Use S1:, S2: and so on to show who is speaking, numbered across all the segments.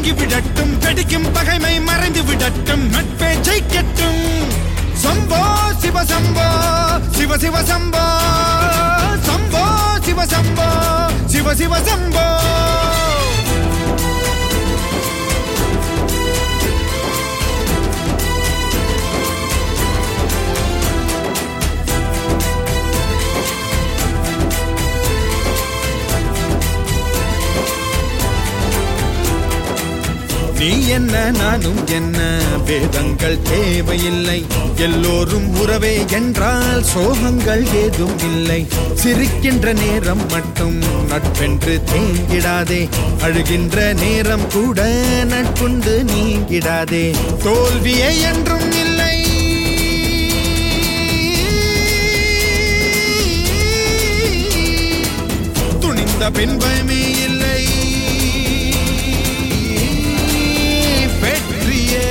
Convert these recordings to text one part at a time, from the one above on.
S1: நொறுங்கி விடட்டும் வெடிக்கும் பகைமை மறைந்து விடட்டும் நட்பே ஜெயிக்கட்டும் சம்போ சிவ சம்போ சிவ சிவ சம்போ சம்போ சிவ சம்போ சிவ சிவ சம்போ நீ என்ன நானும் என்ன வேதங்கள் தேவையில்லை எல்லோரும் உறவே என்றால் சோகங்கள் ஏதும் இல்லை சிரிக்கின்ற நேரம் மட்டும் நட்பென்று தேங்கிடாதே அழுகின்ற நேரம் கூட நட்புண்டு நீங்கிடாதே தோல்வியே என்றும் இல்லை துணிந்த பின்பமே இல்லை வெற்றியே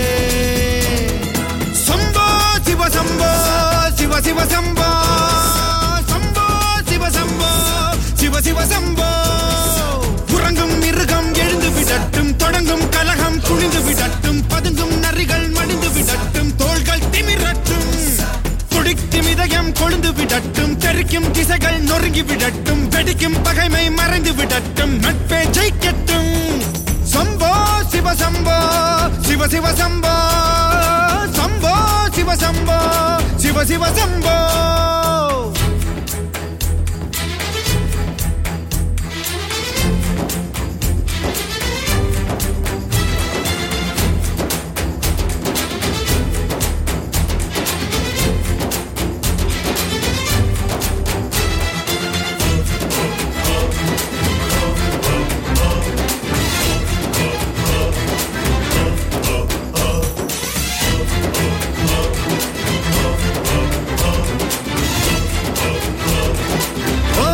S1: சம்போ சிவ சம்போ சிவ சிவ சம்போ சம்போ சிவ சம்போ சிவ சிவ சம்போ உறங்கும் மிருகம் எழுந்து விடட்டும் தொடங்கும் கலகம் குனிந்து விடட்டும் பதுங்கும் நரிகள் மடிந்து விடட்டும் தோள்கள் திமிரட்டும் துடிக்கும் இதயம் கொழுந்து விடட்டும் தெறிக்கும் திசைகள் நொறுங்கி விடட்டும் வெடிக்கும் பகைமை மறைந்து விடட்டும் நட்பே ஜெயிக்கட்டும் சம்போ சிவ சம்போ சிவ சிவ சம்போ சம்போ சிவ சம்போ சிவ சிவ சம்போ ஓ,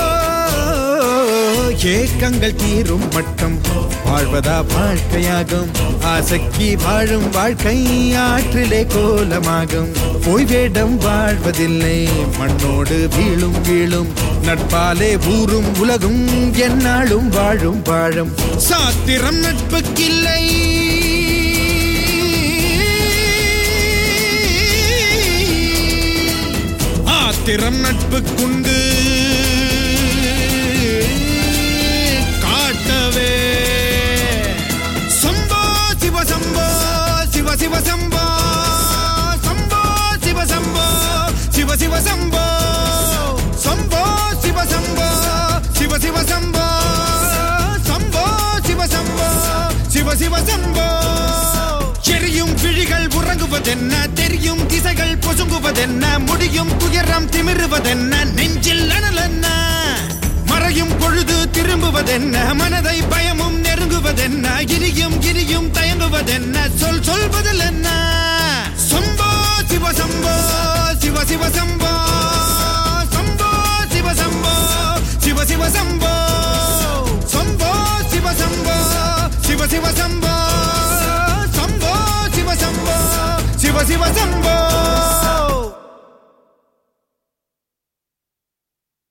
S1: ஏக்கங்கள் தீரும் மட்டும் வாழ்வதா வாழ்க்கையாகும் ஆசைக்கு வாழும் வாழ்க்கை ஆற்றிலே கோலமாகும் போய் வேடம் வாழ்வதில்லை மண்ணோடு வீழும் வீழும் நட்பாலே ஊரும் உலகும் என்னாலும் வாழும் வாழும் சாத்திரம் நட்புக்கில்லை ஆத்திரம் நட்புக்குண்டு காட்டவே சம்போ சிவ சம்போ சிவ சிவ சம்போ சம்போ சிவ சம்போ சிவ சிவ சம்போ சம்போ சிவ சம்போ சிவ சிவ சம்போ சம்போ சிவ சம்போ சிவ சிவ சம்போ எரியும் விழிகள் உறங்குவதென்ன தெரியும் திசைகள் பொசுங்குவதென்ன முடியும் துயரம் திமிருவதென்ன நெஞ்சில் அனல் என்ன மறையும் பொழுது திரும்புவதென்ன மனதை பயமும் நெருங்குவதென்ன இனியும் இனியும் தயங்குவதென்ன சொல் சொல்வதில் என்ன சம்போ சிவ சம்போ சிவ சிவ சம்போ சம்போ சிவ சம்போ சிவ சிவ சம்போ சம்போ சிவ சம்போ சிவ சிவ சம்போ சம்போ சிவ சம்போ சிவ சிவ சம்போ